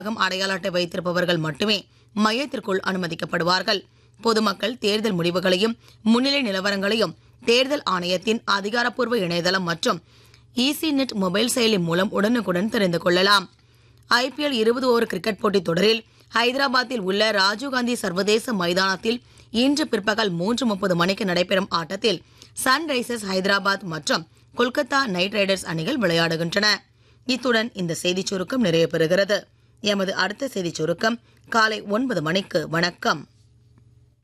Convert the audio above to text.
அடையாள அட்டை வைத்திருப்பவர்கள் மட்டுமே மையத்திற்குள் அனுமதிக்கப்படுவார்கள் பொதுமக்கள் தேர்தல் முடிவுகளையும் முன்னிலை நிலவரங்களையும் தேர்தல் ஆணையத்தின் அதிகாரப்பூர்வ இணையதளம் மற்றும் ஈசி நெட் மொபைல் செயலி மூலம் உடனுக்குடன் தெரிந்து கொள்ளலாம் ஐபிஎல் இருபது ஓவர் கிரிக்கெட் போட்டித் தொடரில் ஹைதராபாத்தில் உள்ள ராஜீவ்காந்தி சர்வதேச மைதானத்தில் இன்று பிற்பகல் மூன்று முப்பது மணிக்கு நடைபெறும் ஆட்டத்தில் சன்ரைசர்ஸ் ஹைதராபாத் மற்றும் கொல்கத்தா நைட் ரைடர்ஸ் அணிகள் விளையாடுகின்றன இத்துடன் இந்த செய்திச் சுருக்கம் நிறைவு பெறுகிறது எமது அடுத்த செய்திச் சுருக்கம் காலை ஒன்பது மணிக்கு வணக்கம்